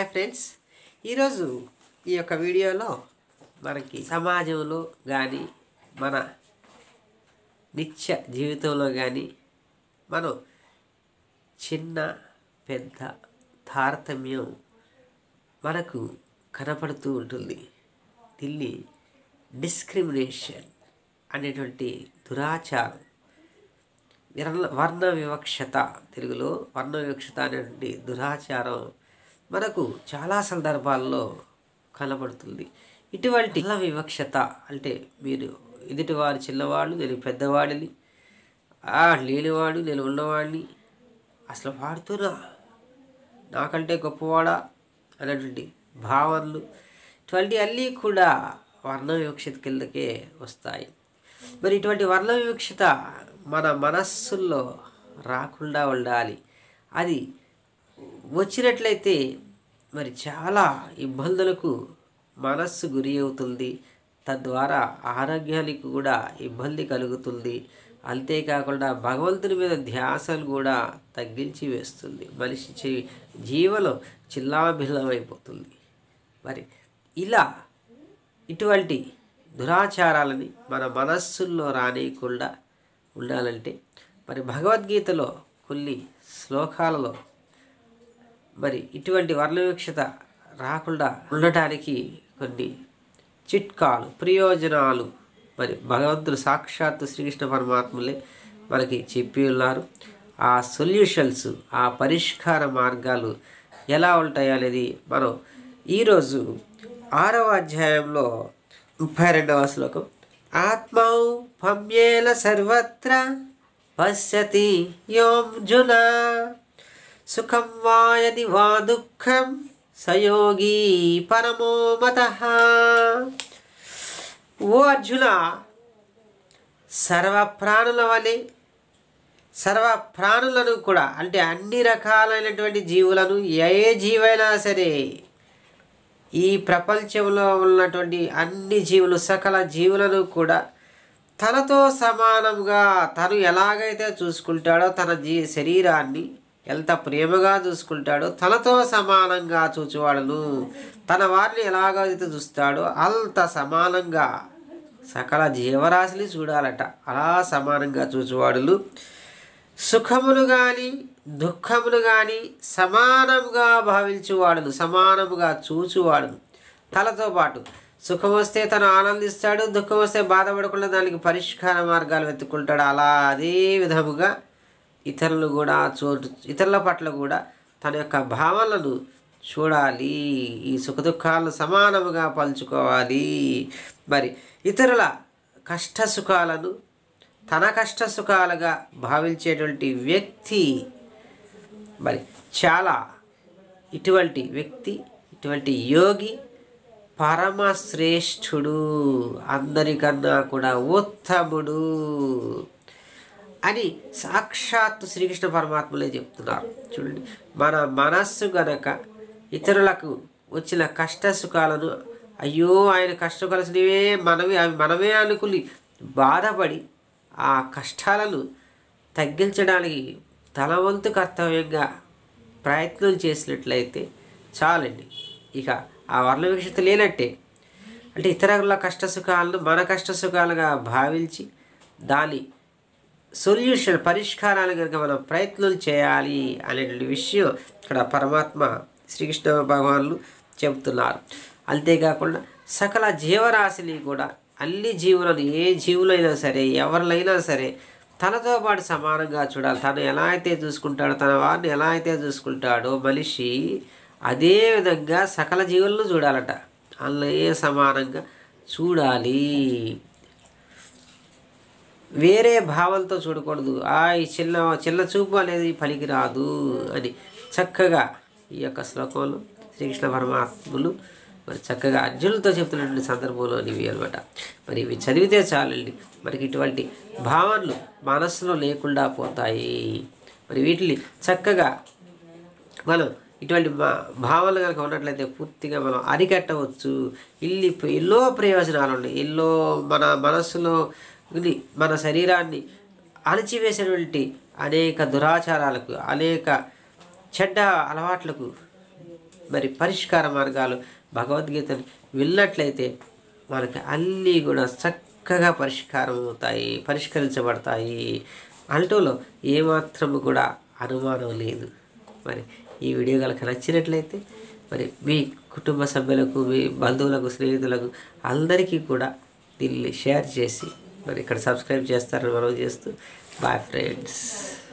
friends ఈరోజు ఈ యొక్క వీడియోలో మనకి సమాజంలో కానీ మన నిత్య జీవితంలో కానీ మనం చిన్న పెద్ద తారతమ్యం మనకు కనపడుతూ ఉంటుంది దీన్ని డిస్క్రిమినేషన్ అనేటువంటి దురాచారం విరల వర్ణ వివక్షత తెలుగులో వర్ణ వివక్షత అనేటువంటి దురాచారం మనకు చాలా సందర్భాల్లో కనబడుతుంది ఇటువంటి వర్ణ వివక్షత అంటే మీరు ఎదుటివారు చిన్నవాళ్ళు నేను పెద్దవాడిని ఆ లేనివాడు నేను ఉన్నవాడిని అసలు వాడుతున్నా నాకంటే గొప్పవాడా అనేటువంటి భావనలు ఇటువంటి అన్నీ కూడా వర్ణ వివక్షత కిందకే వస్తాయి మరి ఇటువంటి వర్ణ వివక్షత మన మనస్సుల్లో రాకుండా ఉండాలి అది వచ్చినట్లయితే మరి చాలా ఇబ్బందులకు మనస్సు గురి అవుతుంది తద్వారా ఆరోగ్యానికి కూడా ఇబ్బంది కలుగుతుంది అంతేకాకుండా భగవంతుని మీద ధ్యాసను కూడా తగ్గించి వేస్తుంది మనిషి చే- జీవనం చిల్లాభిల్లమైపోతుంది మరి ఇలా ఇటువంటి దురాచారాలని మన మనస్సుల్లో రానియకుండా ఉండాలంటే మరి భగవద్గీతలో కొన్ని శ్లోకాలలో మరి ఇటువంటి వర్ణవివక్షత రాకుండా ఉండటానికి కొన్ని చిట్కాలు ప్రయోజనాలు మరి భగవంతుడు సాక్షాత్తు శ్రీకృష్ణ పరమాత్ములే మనకి చెప్పి ఉన్నారు ఆ సొల్యూషన్స్ ఆ పరిష్కార మార్గాలు ఎలా ఉంటాయి అనేది మనం ఈరోజు ఆరవ అధ్యాయంలో ముప్పై రెండవ శ్లోకం ఆత్మౌ పమ్యేల సర్వత్ర పశ్యతి యోర్జున సుఖం వా యది వా దుఃఖం సయోగి పరమో మత ఓ అర్జున సర్వ ప్రాణుల వలె సర్వ ప్రాణులను కూడా అంటే అన్ని రకాలైనటువంటి జీవులను ఏ జీవైనా సరే ఈ ప్రపంచంలో ఉన్నటువంటి అన్ని జీవులు సకల జీవులను కూడా తనతో సమానంగా తను ఎలాగైతే చూసుకుంటాడో తన జీ శరీరాన్ని ఎంత ప్రేమగా చూసుకుంటాడో తనతో సమానంగా చూచువాడును తన వారిని ఎలాగైతే చూస్తాడో అంత సమానంగా సకల జీవరాశిని చూడాలట అలా సమానంగా చూచువాడులు సుఖమును కానీ దుఃఖమును కానీ సమానముగా భావించువాడును సమానముగా చూచువాడును తలతో పాటు సుఖం వస్తే తను ఆనందిస్తాడు దుఃఖం వస్తే బాధపడకుండా దానికి పరిష్కార మార్గాలు వెతుక్కుంటాడు అలా అదే విధముగా ఇతరులు కూడా చోటు ఇతరుల పట్ల కూడా తన యొక్క భావనలను చూడాలి ఈ సుఖదుఖాలను సమానముగా పంచుకోవాలి మరి ఇతరుల కష్ట సుఖాలను తన కష్ట సుఖాలుగా భావించేటువంటి వ్యక్తి మరి చాలా ఇటువంటి వ్యక్తి ఇటువంటి యోగి పరమశ్రేష్ఠుడు అందరికన్నా కూడా ఉత్తముడు అని సాక్షాత్తు శ్రీకృష్ణ పరమాత్మలే చెప్తున్నారు చూడండి మన మనస్సు గనక ఇతరులకు వచ్చిన కష్ట సుఖాలను అయ్యో ఆయన కష్టం కలిసినవే మనమే అవి మనమే అనుకుని బాధపడి ఆ కష్టాలను తగ్గించడానికి తన వంతు కర్తవ్యంగా ప్రయత్నం చేసినట్లయితే చాలండి ఇక ఆ వర్ణ వివక్షత లేనట్టే అంటే ఇతరుల కష్ట సుఖాలను మన కష్ట సుఖాలుగా భావించి దాని సొల్యూషన్ పరిష్కారాలు కనుక మనం ప్రయత్నం చేయాలి అనేటువంటి విషయం ఇక్కడ పరమాత్మ శ్రీకృష్ణ భగవాన్లు చెబుతున్నారు అంతేకాకుండా సకల జీవరాశిని కూడా అన్ని జీవులను ఏ జీవులైనా సరే ఎవరినైనా సరే తనతో పాటు సమానంగా చూడాలి తను ఎలా అయితే చూసుకుంటాడో తన వారిని ఎలా అయితే చూసుకుంటాడో మనిషి అదే విధంగా సకల జీవులను చూడాలట అల్లే సమానంగా చూడాలి వేరే భావంతో చూడకూడదు ఆ ఈ చిన్న చిన్న చూపు అనేది పనికిరాదు అని చక్కగా ఈ యొక్క శ్లోకంలో శ్రీకృష్ణ పరమాత్ములు మరి చక్కగా అర్జునులతో చెప్తున్నటువంటి సందర్భంలో ఇవి అనమాట మరి ఇవి చదివితే చాలండి మనకి ఇటువంటి భావనలు మనస్సులో లేకుండా పోతాయి మరి వీటిని చక్కగా మనం ఇటువంటి మా భావనలు కనుక ఉన్నట్లయితే పూర్తిగా మనం అరికట్టవచ్చు ఇల్లి ఎన్నో ప్రయోజనాలు ఉన్నాయి ఎన్నో మన మనస్సులో ఇది మన శరీరాన్ని అణచివేసినటువంటి అనేక దురాచారాలకు అనేక చెడ్డ అలవాట్లకు మరి పరిష్కార మార్గాలు భగవద్గీతను విన్నట్లయితే మనకి అన్నీ కూడా చక్కగా పరిష్కారం అవుతాయి పరిష్కరించబడతాయి అంటూలో ఏమాత్రము కూడా అనుమానం లేదు మరి ఈ వీడియో కనుక నచ్చినట్లయితే మరి మీ కుటుంబ సభ్యులకు మీ బంధువులకు స్నేహితులకు అందరికీ కూడా దీన్ని షేర్ చేసి మరి ఇక్కడ సబ్స్క్రైబ్ చేస్తారని మనం చేస్తూ బాయ్ ఫ్రెండ్స్